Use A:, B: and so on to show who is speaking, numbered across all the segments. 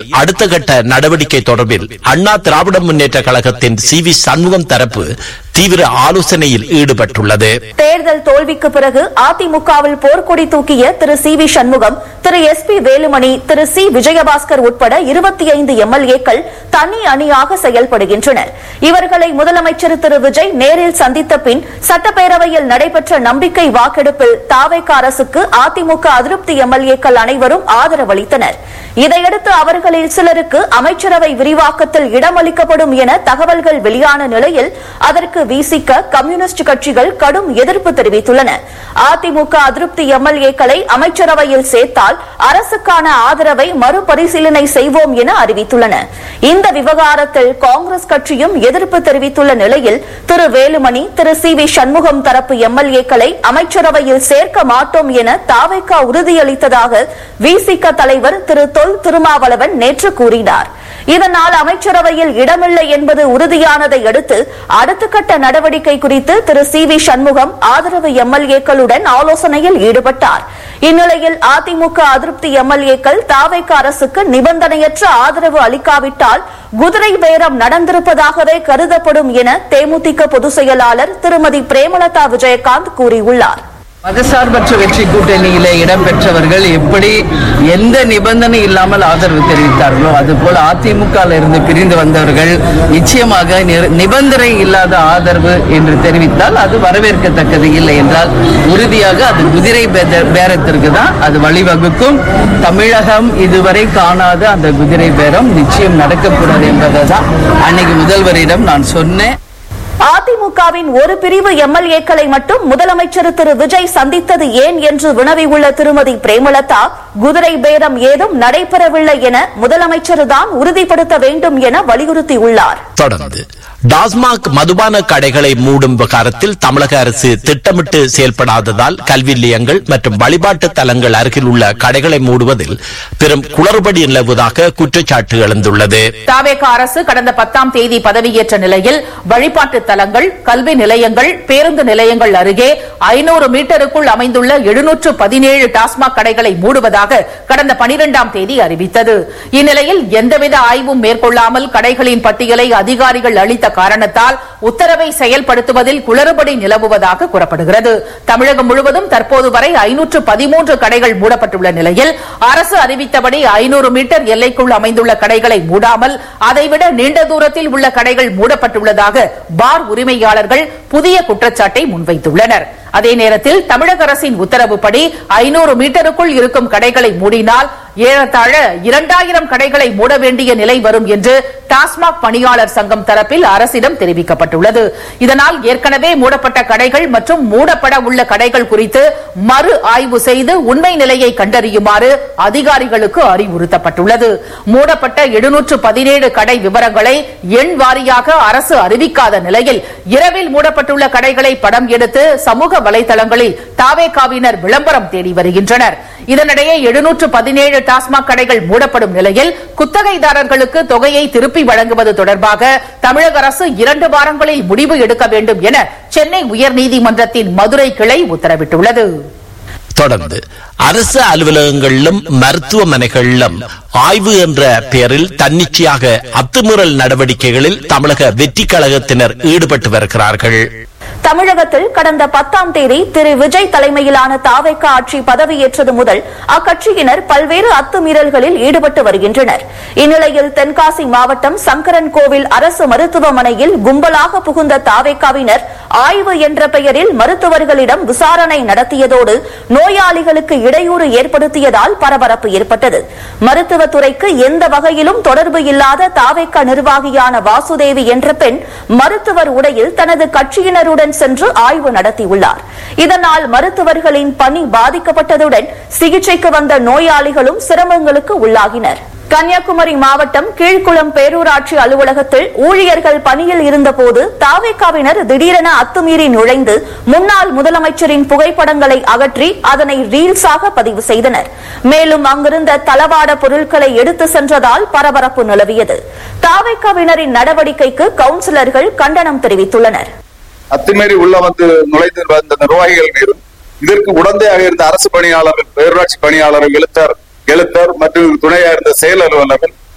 A: அடுத்த கட்ட நடவடிக்கை தொடர்பில் அண்ணா திராவிட முன்னேற்ற கழகத்தின் சி வி சண்முகம் தரப்பு தீவிர ஆலோசனையில் ஈடுபட்டுள்ளது
B: தேர்தல் தோல்விக்கு பிறகு அதிமுகவில் போர்க்கொடி தூக்கிய Thiru C V Shanmugam Thiru S P Velumani Thiru C Vijayabaskar உட்பட இருபத்தி ஐந்து எம்எல்ஏக்கள் தனி அணியாக செயல்படுகின்றனர் இவர்களை முதலமைச்சர் திரு விஜய் நேரில் சந்தித்த பின் சட்டப்பேரவையில் நடைபெற்ற நம்பிக்கை வாக்கெடுப்பில் தாவேக அரசுக்கு அதிமுக அதிருப்தி எம்எல்ஏக்கள் அனைவரும் ஆதரவளித்தனர் இதையடுத்து அவர்களில் சிலருக்கு அமைச்சரவை விரிவாக்கத்தில் இடமளிக்கப்படும் என தகவல்கள் வெளியான நிலையில் அதற்கு விசிக கம்யூனிஸ்ட் கட்சிகள் கடும் எதிர்ப்பு தெரிவித்துள்ளன அதிமுக அதிருப்தி எம்எல்ஏக்களை அமைச்சரவையில் சேர்த்தால் அரசுக்கான ஆதரவை மறுபரிசீலனை செய்வோம் என அறிவித்துள்ளன இந்த விவகாரத்தில் காங்கிரஸ் கட்சியும் எதிர்ப்பு தெரிவித்துள்ள நிலையில் திரு வேலுமணி திரு சி வி சண்முகம் தரப்பு எம்எல்ஏக்களை அமைச்சரவையில் சேர்க்க மாட்டோம் என தாவைக்கா உறுதியளித்ததாக விசிக தலைவர் திரு தொல் திருமாவளவன் நேற்று கூறினார் இதனால் அமைச்சரவையில் இடமில்லை என்பது உறுதியானதை அடுத்து அடுத்த கட்ட நடவடிக்கை குறித்து திரு சி வி சண்முகம் ஆதரவு எம்எல்ஏக்களுடன் ஆலோசனையில் ஈடுபட்டார் இந்நிலையில் அதிமுக அதிருப்தி எம்எல்ஏக்கள் தாவைக்க அரசுக்கு நிபந்தனையற்ற ஆதரவு அளிக்காவிட்டால் குதிரை பேரம் நடந்திருப்பதாகவே கருதப்படும் என தேமுதிக பொதுச் செயலாளர் திருமதி பிரேமலதா விஜயகாந்த் கூறியுள்ளார்
C: மதசார்பற்ற வெற்றி கூட்டணியிலே இடம்பெற்றவர்கள் எப்படி எந்த நிபந்தனை இல்லாமல் ஆதரவு தெரிவித்தார்களோ அதுபோல் அதிமுக இருந்து பிரிந்து வந்தவர்கள் நிச்சயமாக நிர- நிபந்தனை இல்லாத ஆதரவு என்று தெரிவித்தால் அது வரவேற்கத்தக்கது இல்லை என்றால் உறுதியாக அது குதிரை பேத- பேரத்திற்கு தான் அது வழிவகுக்கும் தமிழகம் இதுவரை காணாத அந்த குதிரை பேரம் நிச்சயம் நடக்கக்கூடாது என்பதை தான் அன்னைக்கு முதல்வரிடம் நான் சொன்னேன்
B: அதிமுகவின் ஒரு பிரிவு எம்எல்ஏக்களை மட்டும் முதலமைச்சர் திரு விஜய் சந்தித்தது ஏன் என்று வினவியுள்ள திருமதி பிரேமலதா குதிரை பேரம் ஏதும் நடைபெறவில்லை என முதலமைச்சர் தான் உறுதிப்படுத்த வேண்டும் என வலியுறுத்தியுள்ளார்
A: தொடர்ந்து டாஸ்மாக் மதுபான கடைகளை மூடும் விவகாரத்தில் தமிழக அரசு திட்டமிட்டு செயல்படாததால் கல்வி நிலையங்கள் மற்றும் வழிபாட்டு தலங்கள் அருகில் உள்ள கடைகளை மூடுவதில் பெரும் குளறுபடி நிலவுவதாக குற்றச்சாட்டு எழுந்துள்ளது
D: தாவேக அரசு கடந்த பத்தாம் தேதி பதவியேற்ற நிலையில் வழிபாட்டு தலங்கள் கல்வி நிலையங்கள் பேருந்து நிலையங்கள் அருகே ஐநூறு மீட்டருக்குள் அமைந்துள்ள எழுநூற்று பதினேழு டாஸ்மாக் கடைகளை மூடுவதாக கடந்த பனிரெண்டாம் தேதி அறிவித்தது இந்நிலையில் எந்தவித ஆய்வும் மேற்கொள்ளாமல் கடைகளின் பட்டியலை அதிகாரிகள் அளித்த காரணத்தால் உத்தரவை செயல்படுத்துவதில் குளறுபடி நிலவுவதாக கூறப்படுகிறது தமிழகம் முழுவதும் தற்போது வரை ஐநூற்று பதிமூன்று கடைகள் மூடப்பட்டுள்ள நிலையில் அரசு அறிவித்தபடி ஐநூறு மீட்டர் எல்லைக்குள் அமைந்துள்ள கடைகளை மூடாமல் அதைவிட நீண்ட தூரத்தில் உள்ள கடைகள் மூடப்பட்டுள்ளதாக பார் உரிமையாளர்கள் புதிய குற்றச்சாட்டை முன்வைத்துள்ளனர் அதே நேரத்தில் தமிழக அரசின் உத்தரவுப்படி ஐநூறு மீட்டருக்குள் இருக்கும் கடைகளை மூடினால் ஏறத்தாழ இரண்டாயிரம் கடைகளை மூட வேண்டிய நிலை வரும் என்று டாஸ்மாக் பணியாளர் சங்கம் தரப்பில் அரசிடம் தெரிவிக்கப்பட்டுள்ளது இதனால் ஏற்கனவே மூடப்பட்ட கடைகள் மற்றும் மூடப்பட உள்ள கடைகள் குறித்து மறு ஆய்வு செய்து உண்மை நிலையை கண்டறியுமாறு அதிகாரிகளுக்கு அறிவுறுத்தப்பட்டுள்ளது மூடப்பட்ட எழுநூற்று பதினேழு கடை விவரங்களை எண் வாரியாக அரசு அறிவிக்காத நிலையில் இரவில் மூடப்பட்டுள்ள கடைகளை படம் எடுத்து சமூக வலைதளங்களில் தாவேகாவினர் விளம்பரம் தேடி வருகின்றனர் இதனிடையே எழுநூற்று பதினேழு டாஸ்மாக் கடைகள் மூடப்படும் நிலையில் குத்தகைதாரர்களுக்கு தொகையை திருப்பி வழங்குவது தொடர்பாக தமிழக அரசு இரண்டு வாரங்களில் முடிவு எடுக்க வேண்டும் என சென்னை உயர்நீதிமன்றத்தின் மதுரை கிளை உத்தரவிட்டுள்ளது
A: தொடர்ந்து அரசு அலுவலகங்களிலும் மருத்துவமனைகளிலும் ஆய்வு என்ற பெயரில் தன்னிச்சையாக அத்துமீறல் நடவடிக்கைகளில் தமிழக வெற்றி கழகத்தினர் ஈடுபட்டு வருகிறார்கள்
B: தமிழகத்தில் கடந்த பத்தாம் தேதி திரு விஜய் தலைமையிலான தாவைக்க ஆட்சி பதவியேற்றது முதல் அக்கட்சியினர் பல்வேறு அத்துமீறல்களில் ஈடுபட்டு வருகின்றனர் இந்நிலையில் தென்காசி மாவட்டம் சங்கரன் கோவில் அரசு மருத்துவமனையில் கும்பலாக புகுந்த தாவேக்காவினர் ஆய்வு என்ற பெயரில் மருத்துவர்களிடம் விசாரணை நடத்தியதோடு நோயாளிகளுக்கு இடையூறு ஏற்படுத்தியதால் பரபரப்பு ஏற்பட்டது மருத்துவத்துறைக்கு எந்த வகையிலும் தொடர்பு இல்லாத தாவேக்கா நிர்வாகியான வாசுதேவி என்ற பெண் மருத்துவர் உடையில் தனது கட்சியினருடன் சென்று ஆய்வு நடத்தியுள்ளார் இதனால் மருத்துவர்களின் பணி பாதிக்கப்பட்டதுடன் சிகிச்சைக்கு வந்த நோயாளிகளும் சிரமங்களுக்கு உள்ளாகினர் கன்னியாகுமரி மாவட்டம் கீழ்குளம் பேரூராட்சி அலுவலகத்தில் ஊழியர்கள் பணியில் இருந்தபோது தாவேக்காவினர் திடீரென அத்துமீறி நுழைந்து முன்னாள் முதலமைச்சரின் புகைப்படங்களை அகற்றி அதனை ரீல்ஸாக பதிவு செய்தனர் மேலும் அங்கிருந்த தளவாட பொருட்களை எடுத்து சென்றதால் பரபரப்பு நிலவியது தாவேக்காவினரின் நடவடிக்கைக்கு கவுன்சிலர்கள் கண்டனம் தெரிவித்துள்ளனர்
E: அத்துமீறி உள்ள வந்து நுழைந்து வந்த நிர்வாகிகள் மீதும் இதற்கு உடந்தையாக இருந்த அரசு பணியாளர்கள் பேரூராட்சி பணியாளர்கள் எழுத்தர் எழுத்தர் மற்றும் துணையாக இருந்த செயல் அலுவலர்கள்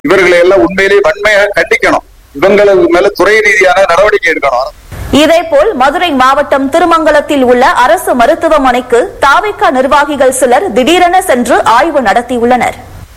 E: இவர்களை எல்லாம் உண்மையிலேயே வன்மையாக கண்டிக்கணும் இவங்களுக்கு மேல துறை ரீதியான நடவடிக்கை எடுக்கணும்
B: இதேபோல் மதுரை மாவட்டம் திருமங்கலத்தில் உள்ள அரசு மருத்துவமனைக்கு தாவிக நிர்வாகிகள் சிலர் திடீரென சென்று ஆய்வு நடத்தியுள்ளனர்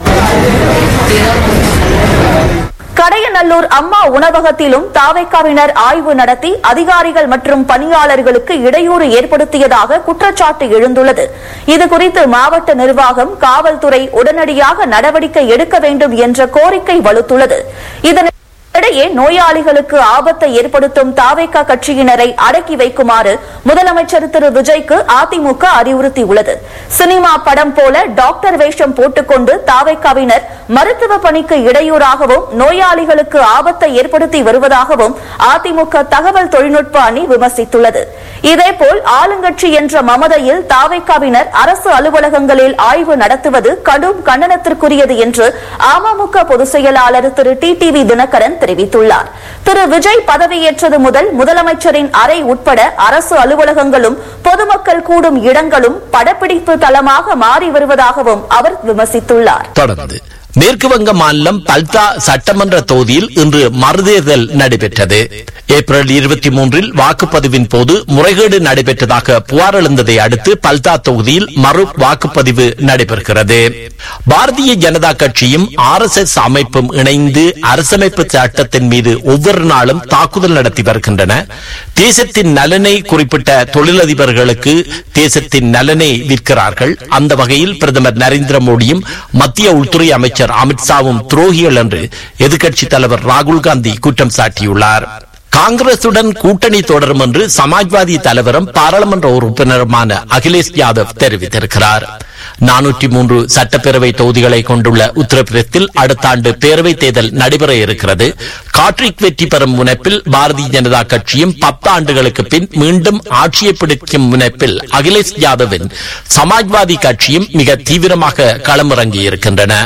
B: கடையநல்லூர் அம்மா உணவகத்திலும் தாவைக்காவினர் ஆய்வு நடத்தி அதிகாரிகள் மற்றும் பணியாளர்களுக்கு இடையூறு ஏற்படுத்தியதாக குற்றச்சாட்டு எழுந்துள்ளது இதுகுறித்து மாவட்ட நிர்வாகம் காவல்துறை உடனடியாக நடவடிக்கை எடுக்க வேண்டும் என்ற கோரிக்கை வலுத்துள்ளது இதனை இடையே நோயாளிகளுக்கு ஆபத்தை ஏற்படுத்தும் தாவேக்கா கட்சியினரை அடக்கி வைக்குமாறு முதலமைச்சர் திரு விஜய்க்கு அதிமுக அறிவுறுத்தியுள்ளது சினிமா படம் போல டாக்டர் வேஷம் போட்டுக்கொண்டு தாவேக்காவினர் மருத்துவ பணிக்கு இடையூறாகவும் நோயாளிகளுக்கு ஆபத்தை ஏற்படுத்தி வருவதாகவும் அதிமுக தகவல் தொழில்நுட்ப அணி விமர்சித்துள்ளது இதேபோல் ஆளுங்கட்சி என்ற மமதையில் தாவேக்காவினர் அரசு அலுவலகங்களில் ஆய்வு நடத்துவது கடும் கண்டனத்திற்குரியது என்று அமமுக பொதுச் செயலாளர் திரு டி டிவி தினகரன் தெரிவித்துள்ளார் திரு விஜய் பதவியேற்றது முதல் முதலமைச்சரின் அறை உட்பட அரசு அலுவலகங்களும் பொதுமக்கள் கூடும் இடங்களும் படப்பிடிப்பு தளமாக மாறி வருவதாகவும் அவர் விமர்சித்துள்ளார்
A: தொடர்ந்து மேற்கு வங்க மாநிலம் பல்தா சட்டமன்ற தொகுதியில் இன்று மறுதேர்தல் நடைபெற்றது ஏப்ரல் இருபத்தி மூன்றில் வாக்குப்பதிவின் போது முறைகேடு நடைபெற்றதாக புகார் எழுந்ததை அடுத்து பல்தா தொகுதியில் மறு வாக்குப்பதிவு நடைபெறுகிறது பாரதிய ஜனதா கட்சியும் ஆர் எஸ் எஸ் அமைப்பும் இணைந்து அரசமைப்பு சட்டத்தின் மீது ஒவ்வொரு நாளும் தாக்குதல் நடத்தி வருகின்றன தேசத்தின் நலனை குறிப்பிட்ட தொழிலதிபர்களுக்கு தேசத்தின் நலனை விற்கிறார்கள் அந்த வகையில் பிரதமர் நரேந்திர மோடியும் மத்திய உள்துறை அமைச்சர் அமித்ஷாவும் துரோகிகள் என்று எதிர்க்கட்சித் தலைவர் ராகுல் காந்தி குற்றம் சாட்டியுள்ளார் காங்கிரசுடன் கூட்டணி தொடரும் என்று சமாஜ்வாதி தலைவரும் பாராளுமன்ற உறுப்பினருமான அகிலேஷ் யாதவ் தெரிவித்திருக்கிறார் நானூற்றி மூன்று சட்டப்பேரவை தொகுதிகளை கொண்டுள்ள உத்தரப்பிரதேசத்தில் அடுத்த ஆண்டு பேரவைத் தேர்தல் நடைபெற இருக்கிறது காட்ரிக் வெற்றி பெறும் முனைப்பில் பாரதிய ஜனதா கட்சியும் பத்து ஆண்டுகளுக்கு பின் மீண்டும் ஆட்சியை பிடிக்கும் முனைப்பில் அகிலேஷ் யாதவின் சமாஜ்வாதி கட்சியும் மிக தீவிரமாக களமிறங்கியிருக்கின்றன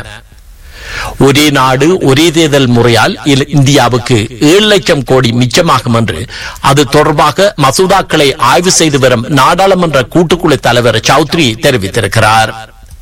A: ஒரே நாடு ஒரே தேர்தல் முறையால் இல- இந்தியாவுக்கு ஏழு லட்சம் கோடி மிச்சமாகும் என்று அது தொடர்பாக மசோதாக்களை ஆய்வு செய்து வரும் நாடாளுமன்ற கூட்டுக்குழு தலைவர் சௌத்ரி தெரிவித்திருக்கிறார்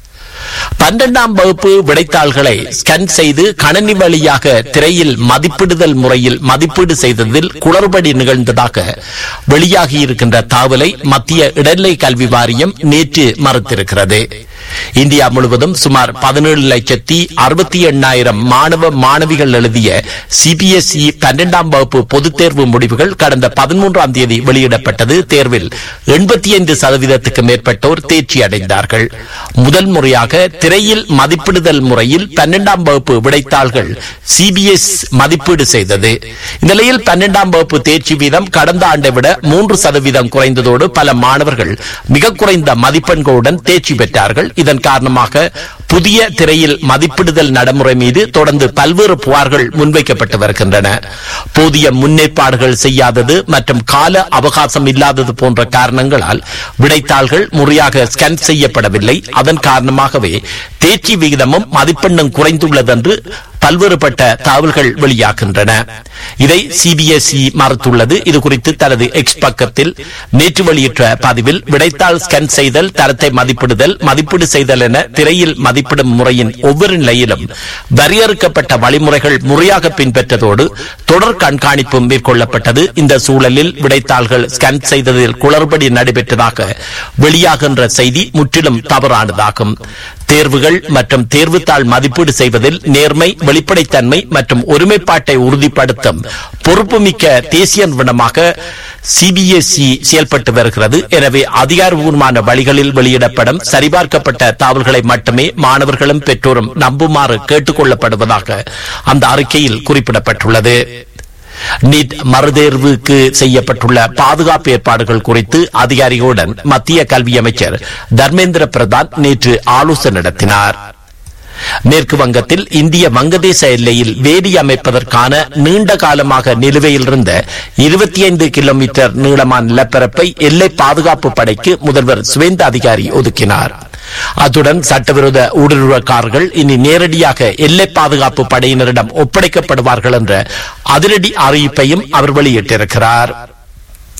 A: பன்னெண்டாம் வகுப்பு விடைத்தாள்களை ஸ்கேன் செய்து கணனி வழியாக திரையில் மதிப்பிடுதல் முறையில் மதிப்பீடு செய்ததில் குளறுபடி நிகழ்ந்ததாக வெளியாகியிருக்கின்ற தகவலை மத்திய இடைநிலை கல்வி வாரியம் நேற்று மறுத்திருக்கிறது இந்தியா முழுவதும் சுமார் பதினேழு லட்சத்தி அறுபத்தி எண்ணாயிரம் மாணவ மாணவிகள் எழுதிய சிபிஎஸ்இ பன்னெண்டாம் வகுப்பு பொதுத் தேர்வு முடிவுகள் கடந்த பதிமூன்றாம் தேதி வெளியிடப்பட்டது தேர்வில் எண்பத்தி ஐந்து சதவீதத்துக்கு மேற்பட்டோர் தேர்ச்சி அடைந்தார்கள் முதல் முறையாக திரையில் மதிப்பிடுதல் முறையில் பன்னெண்டாம் வகுப்பு விடைத்தாள்கள் சிபிஎஸ் மதிப்பீடு செய்தது இந்த நிலையில் பன்னெண்டாம் வகுப்பு தேர்ச்சி வீதம் கடந்த ஆண்டை விட மூன்று சதவீதம் குறைந்ததோடு பல மாணவர்கள் மிக குறைந்த மதிப்பெண்களுடன் தேர்ச்சி பெற்றார்கள் இதன் காரணமாக புதிய திரையில் மதிப்பிடுதல் நடைமுறை மீது தொடர்ந்து பல்வேறு புகார்கள் முன்வைக்கப்பட்டு வருகின்றன போதிய முன்னேற்பாடுகள் செய்யாதது மற்றும் கால அவகாசம் இல்லாதது போன்ற காரணங்களால் விடைத்தாள்கள் முறையாக ஸ்கேன் செய்யப்படவில்லை அதன் காரணமாகவே தேர்ச்சி விகிதமும் மதிப்பெண்ணும் குறைந்துள்ளது என்று பல்வேறுபட்ட தகவல்கள் வெளியாகின்றன இதை சிபிஎஸ்இ மறுத்துள்ளது இது குறித்து தனது எக்ஸ் பக்கத்தில் நேற்று வெளியிட்ட பதிவில் விடைத்தாள் ஸ்கேன் செய்தல் தரத்தை மதிப்பிடுதல் மதிப்பீடு செய்தல் என திரையில் மதிப்பிடும் முறையின் ஒவ்வொரு நிலையிலும் வரையறுக்கப்பட்ட வழிமுறைகள் முறையாக பின்பற்றதோடு தொடர் கண்காணிப்பும் மேற்கொள்ளப்பட்டது இந்த சூழலில் விடைத்தாள்கள் ஸ்கேன் செய்ததில் குளறுபடி நடைபெற்றதாக வெளியாகின்ற செய்தி முற்றிலும் தவறானதாகும் தேர்வுகள் மற்றும் தேர்வுத்தாள் மதிப்பீடு செய்வதில் நேர்மை வெளிப்படைத்தன்மை மற்றும் ஒருமைப்பாட்டை உறுதிப்படுத்தும் பொறுப்புமிக்க தேசிய நிறுவனமாக சிபிஎஸ்இ செயல்பட்டு வருகிறது எனவே அதிகாரபூர்வமான வழிகளில் வெளியிடப்படும் சரிபார்க்கப்பட்ட தகவல்களை மட்டுமே மாணவர்களும் பெற்றோரும் நம்புமாறு கேட்டுக் கொள்ளப்படுவதாக அந்த அறிக்கையில் குறிப்பிடப்பட்டுள்ளது நீட் மறுதேர்வுக்கு செய்யப்பட்டுள்ள பாதுகாப்பு ஏற்பாடுகள் குறித்து அதிகாரிகளுடன் மத்திய கல்வி அமைச்சர் தர்மேந்திர பிரதான் நேற்று ஆலோசனை நடத்தினார் மேற்கு வங்கத்தில் இந்திய வங்கதேச எல்லையில் வேலி அமைப்பதற்கான நீண்ட காலமாக நிலுவையில் இருந்த இருபத்தி ஐந்து கிலோமீட்டர் நீளமான நிலப்பரப்பை எல்லை பாதுகாப்பு படைக்கு முதல்வர் சுவேந்த அதிகாரி ஒதுக்கினார் அத்துடன் சட்டவிரோத ஊடுருவக்காரர்கள் இனி நேரடியாக எல்லை பாதுகாப்பு படையினரிடம் ஒப்படைக்கப்படுவார்கள் என்ற அதிரடி அறிவிப்பையும் அவர் வெளியிட்டிருக்கிறார்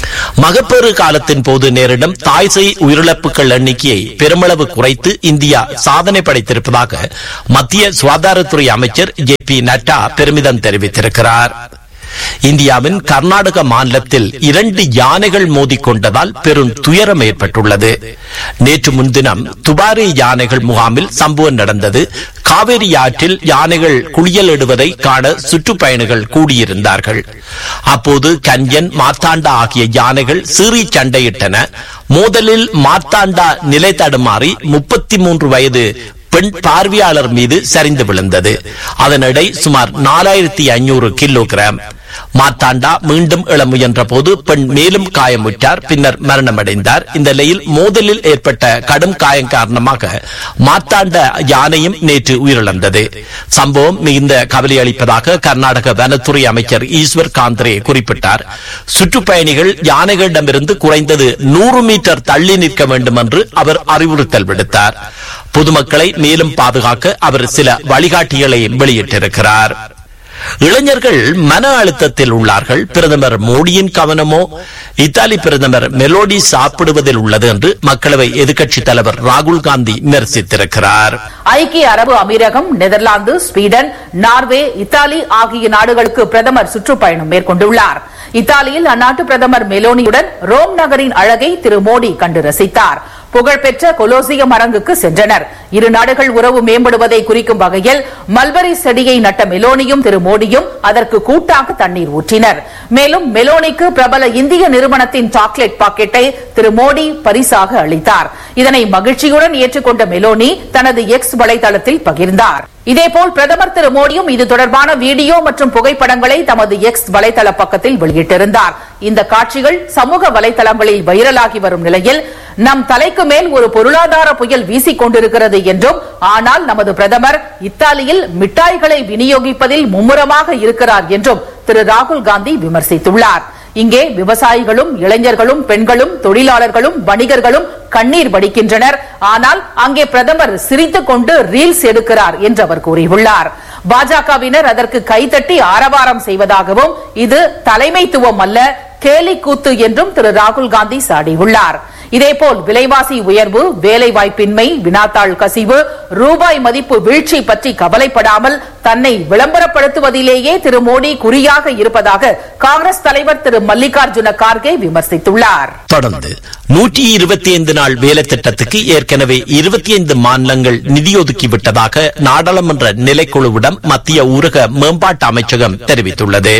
A: மகப்பேறு காலத்தின் போது நேரிடும் தாய்சை உயிரிழப்புகள் எண்ணிக்கையை பெருமளவு குறைத்து இந்தியா சாதனை படைத்திருப்பதாக மத்திய சுகாதாரத்துறை அமைச்சர் ஜே பி நட்டா பெருமிதம் தெரிவித்திருக்கிறார் இந்தியாவின் கர்நாடக மாநிலத்தில் இரண்டு யானைகள் மோதிக்கொண்டதால் பெரும் துயரம் ஏற்பட்டுள்ளது நேற்று முன்தினம் துபாரி யானைகள் முகாமில் சம்பவம் நடந்தது காவிரி ஆற்றில் யானைகள் குளியலிடுவதை காண சுற்றுப்பயணிகள் கூடியிருந்தார்கள் அப்போது கஞ்சன் மார்த்தாண்டா ஆகிய யானைகள் சீறி சண்டையிட்டன மோதலில் மார்த்தாண்டா நிலை தடுமாறி முப்பத்தி மூன்று வயது பெண் பார்வையாளர் மீது சரிந்து விழுந்தது அதன் எடை சுமார் நாலாயிரத்தி ஐநூறு கிலோகிராம் மார்த்தாண்டா மீண்டும் எழ முயன்ற போது பெண் மேலும் காயமுற்றார் பின்னர் மரணமடைந்தார் இந்த நிலையில் மோதலில் ஏற்பட்ட கடும் காயம் காரணமாக மார்த்தாண்ட யானையும் நேற்று உயிரிழந்தது சம்பவம் மிகுந்த கவலை அளிப்பதாக கர்நாடக வனத்துறை அமைச்சர் ஈஸ்வர் காந்திரே குறிப்பிட்டார் சுற்றுப்பயணிகள் யானைகளிடமிருந்து குறைந்தது நூறு மீட்டர் தள்ளி நிற்க வேண்டும் என்று அவர் அறிவுறுத்தல் விடுத்தார் பொதுமக்களை மேலும் பாதுகாக்க அவர் சில வழிகாட்டிகளை வெளியிட்டிருக்கிறார் இளைஞர்கள் மன அழுத்தத்தில் உள்ளார்கள் பிரதமர் மோடியின் கவனமோ இத்தாலி பிரதமர் மெலோடி சாப்பிடுவதில் உள்ளது என்று மக்களவை எதிர்க்கட்சித் தலைவர் ராகுல் காந்தி விமர்சித்திருக்கிறார்
D: ஐக்கிய அரபு அமீரகம் நெதர்லாந்து ஸ்வீடன் நார்வே இத்தாலி ஆகிய நாடுகளுக்கு பிரதமர் சுற்றுப்பயணம் மேற்கொண்டுள்ளார் இத்தாலியில் அந்நாட்டு பிரதமர் மெலோனியுடன் ரோம் நகரின் அழகை திரு மோடி கண்டு ரசித்தார் புகழ்பெற்ற கொலோசியம் அரங்குக்கு சென்றனர் இரு நாடுகள் உறவு மேம்படுவதை குறிக்கும் வகையில் மல்பரி செடியை நட்ட மெலோனியும் திரு மோடியும் அதற்கு கூட்டாக தண்ணீர் ஊற்றினர் மேலும் மெலோனிக்கு பிரபல இந்திய நிறுவனத்தின் சாக்லேட் பாக்கெட்டை திரு மோடி பரிசாக அளித்தார் இதனை மகிழ்ச்சியுடன் ஏற்றுக்கொண்ட மெலோனி தனது எக்ஸ் வலைதளத்தில் பகிர்ந்தார் இதேபோல் பிரதமர் திரு மோடியும் இது தொடர்பான வீடியோ மற்றும் புகைப்படங்களை தமது எக்ஸ் வலைதள பக்கத்தில் வெளியிட்டிருந்தார் இந்த காட்சிகள் சமூக வலைதளங்களில் வைரலாகி வரும் நிலையில் நம் தலைக்கு மேல் ஒரு பொருளாதார புயல் வீசிக் கொண்டிருக்கிறது என்றும் ஆனால் நமது பிரதமர் இத்தாலியில் மிட்டாய்களை விநியோகிப்பதில் மும்முரமாக இருக்கிறார் என்றும் திரு ராகுல் காந்தி விமர்சித்துள்ளார் இங்கே விவசாயிகளும் இளைஞர்களும் பெண்களும் தொழிலாளர்களும் வணிகர்களும் கண்ணீர் வடிக்கின்றனர் ஆனால் அங்கே பிரதமர் சிரித்துக் கொண்டு ரீல்ஸ் எடுக்கிறார் என்று அவர் கூறியுள்ளார் பாஜகவினர் அதற்கு கைதட்டி ஆரவாரம் செய்வதாகவும் இது தலைமைத்துவம் அல்ல கேலிக்கூத்து என்றும் திரு ராகுல் காந்தி சாடியுள்ளார் இதேபோல் விலைவாசி உயர்வு வேலைவாய்ப்பின்மை வினாத்தாள் கசிவு ரூபாய் மதிப்பு வீழ்ச்சி பற்றி கவலைப்படாமல் தன்னை விளம்பரப்படுத்துவதிலேயே திரு மோடி குறியாக இருப்பதாக காங்கிரஸ் தலைவர் திரு மல்லிகார்ஜுன கார்கே விமர்சித்துள்ளார்
A: தொடர்ந்து நூற்றி இருபத்தி ஐந்து நாள் வேலை திட்டத்துக்கு ஏற்கனவே இருபத்தி ஐந்து மாநிலங்கள் நிதி ஒதுக்கிவிட்டதாக நாடாளுமன்ற நிலைக்குழுவிடம் மத்திய ஊரக மேம்பாட்டு அமைச்சகம் தெரிவித்துள்ளது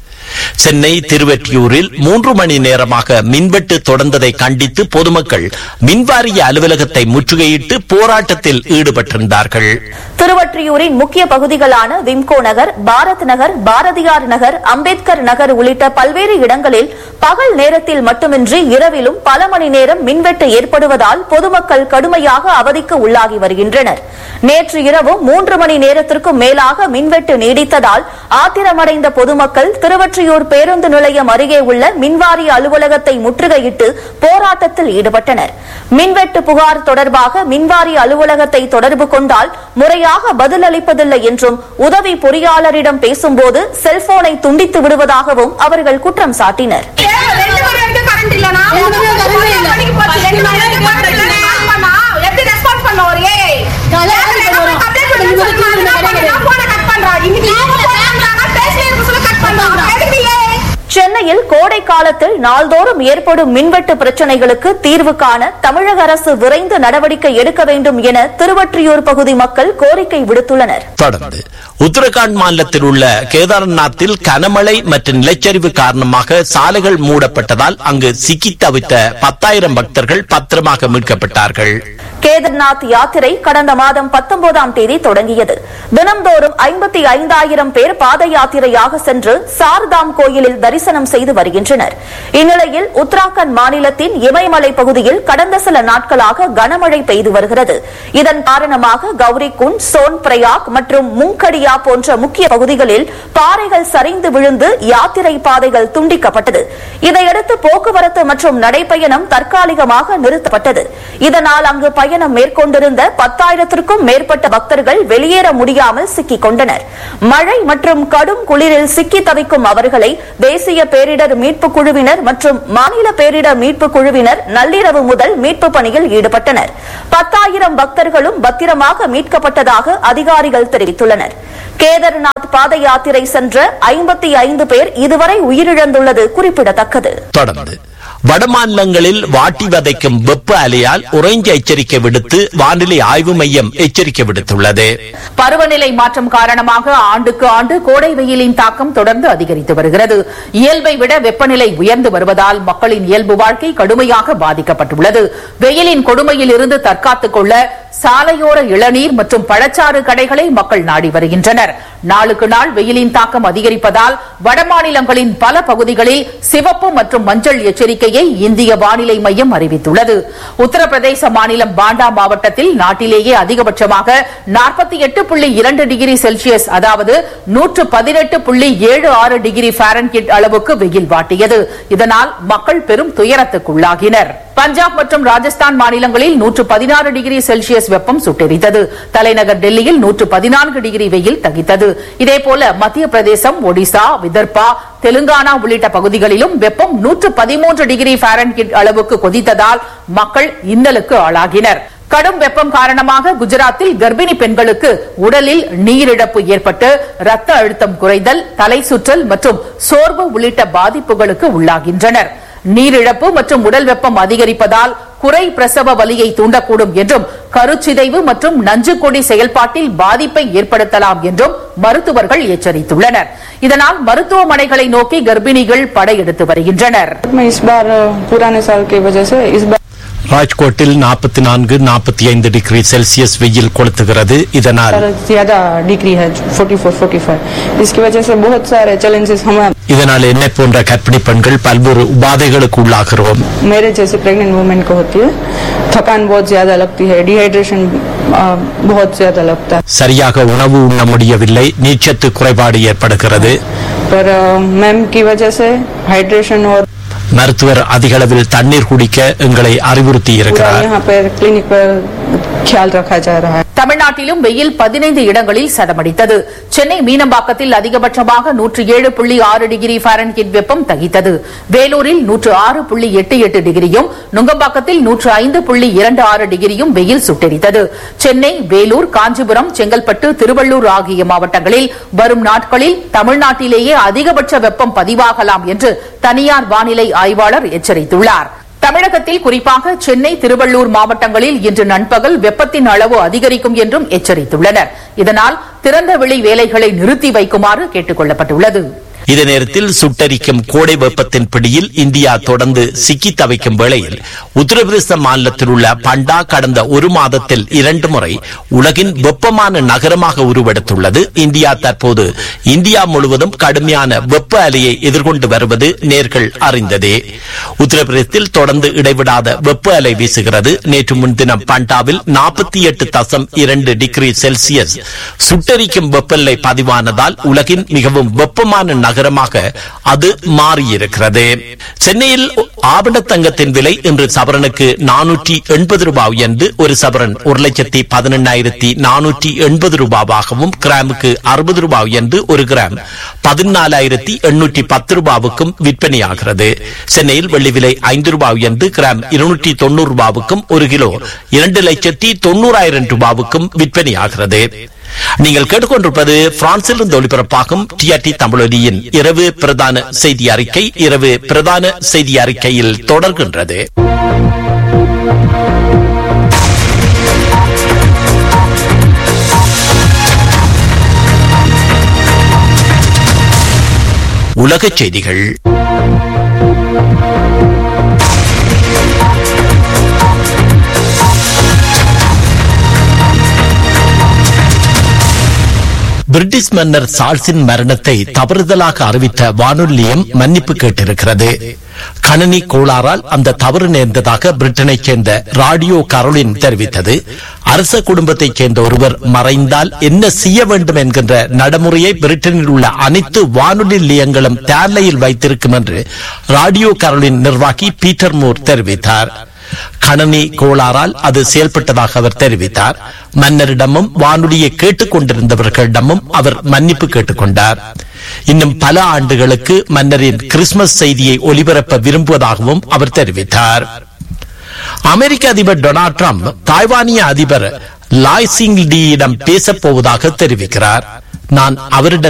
A: சென்னை திருவெற்றியூரில் மூன்று மணி நேரமாக மின்வெட்டு தொடர்ந்ததை கண்டித்து பொதுமக்கள் மின்வாரிய அலுவலகத்தை முற்றுகையிட்டு போராட்டத்தில் ஈடுபட்டிருந்தார்கள்
B: திருவொற்றியூரின் முக்கிய பகுதிகளான விம்கோ நகர் பாரத் நகர் பாரதியார் நகர் அம்பேத்கர் நகர் உள்ளிட்ட பல்வேறு இடங்களில் பகல் நேரத்தில் மட்டுமின்றி இரவிலும் பல மணி நேரம் மின்வெட்டு ஏற்படுவதால் பொதுமக்கள் கடுமையாக அவதிக்கு உள்ளாகி வருகின்றனர் நேற்று இரவு மூன்று மணி நேரத்திற்கும் மேலாக மின்வெட்டு நீடித்ததால் ஆத்திரமடைந்த பொதுமக்கள் திருவொற்றியூர் பேருந்து நிலையம் அருகே உள்ள மின்வாரிய அலுவலகத்தை முற்றுகையிட்டு போராட்டத்தில் ஈடுபட்டனர் மின்வெட்டு புகார் தொடர்பாக மின்வாரிய அலுவலகத்தை தொடர்பு கொண்டால் முறையாக பதில் அளிப்பதில்லை என்றும் உதவி பொறியாளரிடம் பேசும்போது செல்போனை துண்டித்து விடுவதாகவும் அவர்கள் குற்றம் சாட்டினர்
F: ரெண்டு மணி வரைக்கும் கரண்ட் இல்லனா ரெண்டு மணிக்கு போச்சு ரெண்டு மணி வரைக்கும் current இல்ல. கால் பண்ணா எப்படி ரெஸ்பான்ஸ் பண்ண ஒரு ஏஐ கம்ப்ளைண்ட் பண்ணுன்னு சொன்னா நான் போன கட் பண்றா இன்னைக்கு இவங்க போறாங்க பேசினே இருக்க சொல்ல கட் பண்றாங்க எதுக்கு ஏஐ
B: சென்னையில் கோடை காலத்தில் நாள்தோறும் ஏற்படும் மின்வெட்டு பிரச்சனைகளுக்கு தீர்வு காண தமிழக அரசு விரைந்து நடவடிக்கை எடுக்க வேண்டும் என திருவொற்றியூர் பகுதி மக்கள் கோரிக்கை விடுத்துள்ளனர்
A: தொடர்ந்து உத்தரகாண்ட் மாநிலத்தில் உள்ள கேதார்நாத்தில் கனமழை மற்றும் நிலச்சரிவு காரணமாக சாலைகள் மூடப்பட்டதால் அங்கு சிக்கி தவித்த பத்தாயிரம் பக்தர்கள் பத்திரமாக மீட்கப்பட்டார்கள்
B: கேதார்நாத் யாத்திரை கடந்த மாதம் பத்தொன்பதாம் தேதி தொடங்கியது தினம்தோறும் ஐம்பத்தி ஐந்தாயிரம் பேர் பாத யாத்திரையாக சென்று சார்தாம் கோயிலில் தரிசனம் செய்து வருகின்றனர் இந்நிலையில் உத்தராகண்ட் மாநிலத்தின் இமயமலை பகுதியில் கடந்த சில நாட்களாக கனமழை பெய்து வருகிறது இதன் காரணமாக கௌரிகுண்ட் சோன் பிரயாக் மற்றும் முங்கடியா போன்ற முக்கிய பகுதிகளில் பாறைகள் சரிந்து விழுந்து யாத்திரை பாதைகள் துண்டிக்கப்பட்டது இதையடுத்து போக்குவரத்து மற்றும் நடைப்பயணம் தற்காலிகமாக நிறுத்தப்பட்டது இதனால் அங்கு பயணம் மேற்கொண்டிருந்த பத்தாயிரத்திற்கும் மேற்பட்ட பக்தர்கள் வெளியேற முடியாமல் சிக்கிக் கொண்டனர் மழை மற்றும் கடும் குளிரில் சிக்கி தவிக்கும் அவர்களை தேசிய பேரிடர் பேரிடர் மீட்பு குழுவினர் மற்றும் மாநில பேரிடர் மீட்பு குழுவினர் நள்ளிரவு முதல் மீட்பு பணியில் ஈடுபட்டனர் பத்தாயிரம் பக்தர்களும் பத்திரமாக மீட்கப்பட்டதாக அதிகாரிகள் தெரிவித்துள்ளனர் கேதார்நாத் பாத யாத்திரை சென்ற ஐம்பத்தி ஐந்து பேர் இதுவரை உயிரிழந்துள்ளது குறிப்பிடத்தக்கது
A: தொடர்ந்து வடமாநிலங்களில் வாட்டி வதைக்கும் வெப்ப அலையால் உறைஞ்ச எச்சரிக்கை விடுத்து வானிலை ஆய்வு மையம் எச்சரிக்கை விடுத்துள்ளது
D: பருவநிலை மாற்றம் காரணமாக ஆண்டுக்கு ஆண்டு கோடை வெயிலின் தாக்கம் தொடர்ந்து அதிகரித்து வருகிறது இயல்பை விட வெப்பநிலை உயர்ந்து வருவதால் மக்களின் இயல்பு வாழ்க்கை கடுமையாக பாதிக்கப்பட்டுள்ளது வெயிலின் கொடுமையில் இருந்து தற்காத்துக் கொள்ள சாலையோர இளநீர் மற்றும் பழச்சாறு கடைகளை மக்கள் நாடி வருகின்றனர் நாளுக்கு நாள் வெயிலின் தாக்கம் அதிகரிப்பதால் வடமாநிலங்களின் பல பகுதிகளில் சிவப்பு மற்றும் மஞ்சள் எச்சரிக்கையை இந்திய வானிலை மையம் அறிவித்துள்ளது உத்தரப்பிரதேச மாநிலம் பாண்டா மாவட்டத்தில் நாட்டிலேயே அதிகபட்சமாக நாற்பத்தி எட்டு புள்ளி இரண்டு டிகிரி செல்சியஸ் அதாவது நூற்று பதினெட்டு புள்ளி ஏழு ஆறு டிகிரி ஃபாரன்ஹீட் அளவுக்கு வெயில் வாட்டியது இதனால் மக்கள் பெரும் துயரத்துக்குள்ளாகினர் பஞ்சாப் மற்றும் ராஜஸ்தான் மாநிலங்களில் நூற்று பதினாறு டிகிரி செல்சியஸ் வெப்பம் சுட்டெரித்தது தலைநகர் டெல்லியில் நூற்று பதினான்கு டிகிரி வெயில் தகித்தது இதேபோல மத்திய பிரதேசம் ஒடிசா விதர்பா தெலுங்கானா உள்ளிட்ட பகுதிகளிலும் வெப்பம் நூற்று பதிமூன்று டிகிரி ஃபாரன்ஹீட் அளவுக்கு கொதித்ததால் மக்கள் இன்னலுக்கு ஆளாகினர் கடும் வெப்பம் காரணமாக குஜராத்தில் கர்ப்பிணி பெண்களுக்கு உடலில் நீரிழப்பு ஏற்பட்டு ரத்த அழுத்தம் குறைதல் தலை சுற்றல் மற்றும் சோர்வு உள்ளிட்ட பாதிப்புகளுக்கு உள்ளாகின்றனர் நீரிழப்பு மற்றும் உடல் வெப்பம் அதிகரிப்பதால் குறை பிரசவ வலியை தூண்டக்கூடும் என்றும் கருச்சிதைவு மற்றும் நஞ்சுக்கொடி செயல்பாட்டில் பாதிப்பை ஏற்படுத்தலாம் என்றும் மருத்துவர்கள் எச்சரித்துள்ளனர் இதனால் மருத்துவமனைகளை நோக்கி கர்ப்பிணிகள் படையெடுத்து வருகின்றனர்
G: में इस बार अ, पुराने साल की वजह से इस बार
A: ராஜ்கோட்டில் நாற்பத்தி நான்கு நாற்பத்தி ஐந்து டிகிரி செல்சியஸ் வெயில் கொளுத்துகிறது இதனால்
G: ज्यादा डिग्री है 44 45 इसकी वजह से बहुत सारे चैलेंजेस हम
A: இதனால் என்னை போன்ற கர்ப்பிணி பெண்கள் பல்வேறு உபாதைகளுக்கு உள்ளாகிறோம்
G: मेरे जैसे प्रेग्नेंट वुमेन को होती है थकान बहुत ज्यादा लगती है डिहाइड्रेशन बहुत ज्यादा लगता है
A: சரியாக உணவு உண்ண முடியவில்லை நீச்சத்து குறைபாடு ஏற்படுகிறது
G: पर मैम की वजह से हाइड्रेशन और
A: மருத்துவர் அதிக அளவில் தண்ணீர் குடிக்க எங்களை அறிவுறுத்தி
G: पूरा
A: இருக்கிறார்
G: यहाँ पर क्लिनिक पर ख्याल रखा जा रहा है
D: தமிழ்நாட்டிலும் வெயில் பதினைந்து இடங்களில் சதமடித்தது சென்னை மீனம்பாக்கத்தில் அதிகபட்சமாக நூற்று ஏழு புள்ளி ஆறு டிகிரி ஃபாரன்ஹீட் வெப்பம் தகித்தது வேலூரில் நூற்று ஆறு புள்ளி எட்டு எட்டு டிகிரியும் நுங்கம்பாக்கத்தில் நூற்று ஐந்து புள்ளி இரண்டு ஆறு டிகிரியும் வெயில் சுட்டெரித்தது சென்னை வேலூர் காஞ்சிபுரம் செங்கல்பட்டு திருவள்ளூர் ஆகிய மாவட்டங்களில் வரும் நாட்களில் தமிழ்நாட்டிலேயே அதிகபட்ச வெப்பம் பதிவாகலாம் என்று தனியார் வானிலை ஆய்வாளர் எச்சரித்துள்ளார் தமிழகத்தில் குறிப்பாக சென்னை திருவள்ளூர் மாவட்டங்களில் இன்று நண்பகல் வெப்பத்தின் அளவு அதிகரிக்கும் என்றும் எச்சரித்துள்ளனர் இதனால் திறந்தவெளி வேலைகளை நிறுத்தி வைக்குமாறு கேட்டுக் கொள்ளப்பட்டுள்ளது
A: இதே நேரத்தில் சுட்டரிக்கும் கோடை வெப்பத்தின் பிடியில் இந்தியா தொடர்ந்து சிக்கி தவிக்கும் வேளையில் உத்தரப்பிரதேச மாநிலத்தில் உள்ள பண்டா கடந்த ஒரு மாதத்தில் இரண்டு முறை உலகின் வெப்பமான நகரமாக உருவெடுத்துள்ளது இந்தியா தற்போது இந்தியா முழுவதும் கடுமையான வெப்ப அலையை எதிர்கொண்டு வருவது நேர்கள் அறிந்ததே உத்தரப்பிரதேசத்தில் தொடர்ந்து இடைவிடாத வெப்ப அலை வீசுகிறது நேற்று முன்தினம் பண்டாவில் நாற்பத்தி எட்டு தசம் இரண்டு டிகிரி செல்சியஸ் சுட்டரிக்கும் வெப்பநிலை பதிவானதால் உலகின் மிகவும் வெப்பமான நகரமாக அது மாறியிருக்கிறது சென்னையில் ஆபண தங்கத்தின் விலை இன்று சவரனுக்கு நானூற்றி எண்பது ரூபாய் உயர்ந்து ஒரு சவரன் ஒரு லட்சத்தி பதினெண்ணாயிரத்தி நானூற்றி எண்பது ரூபாவாகவும் கிராமுக்கு அறுபது ரூபாய் உயர்ந்து ஒரு கிராம் பதினாலாயிரத்தி எண்ணூற்றி பத்து ரூபாவுக்கும் விற்பனையாகிறது சென்னையில் வெள்ளி விலை ஐந்து ரூபாய் உயர்ந்து கிராம் இருநூற்றி தொண்ணூறு ரூபாவுக்கும் ஒரு கிலோ இரண்டு லட்சத்தி தொண்ணூறாயிரம் ரூபாவுக்கும் விற்பனையாகிறது நீங்கள் கேட்டுக்கொண்டிருப்பது பிரான்சில் இருந்து ஒளிபரப்பாகும் டிஆர்டி தமிழொலியின் இரவு பிரதான செய்தி அறிக்கை இரவு பிரதான செய்தி அறிக்கையில் தொடர்கின்றது உலகச் செய்திகள் பிரிட்டிஷ் மன்னர் சார்ல்ஸின் மரணத்தை தவறுதலாக அறிவித்த வானொலியம் மன்னிப்பு கேட்டிருக்கிறது கணனி கோளாறால் அந்த தவறு நேர்ந்ததாக பிரிட்டனைச் சேர்ந்த ராடியோ கரோலின் தெரிவித்தது அரச குடும்பத்தைச் சேர்ந்த ஒருவர் மறைந்தால் என்ன செய்ய வேண்டும் என்கின்ற நடைமுறையை பிரிட்டனில் உள்ள அனைத்து வானொலி நிலையங்களும் தேர்லையில் வைத்திருக்கும் என்று ராடியோ கரோலின் நிர்வாகி பீட்டர் மூர் தெரிவித்தார் கணனி கோளாறால் அது செயல்பட்டதாக அவர் தெரிவித்தார் மன்னரிடமும் வானொலியை கேட்டுக் கொண்டிருந்தவர்களிடமும் அவர் மன்னிப்பு கேட்டுக்கொண்டார் இன்னும் பல ஆண்டுகளுக்கு மன்னரின் கிறிஸ்துமஸ் செய்தியை ஒலிபரப்ப விரும்புவதாகவும் அவர் தெரிவித்தார் அமெரிக்க அதிபர் டொனால்ட் ட்ரம்ப் தாய்வானிய அதிபர் லாய் சிங் டியிடம் பேசப் போவதாக தெரிவிக்கிறார் நான் அவரிடம்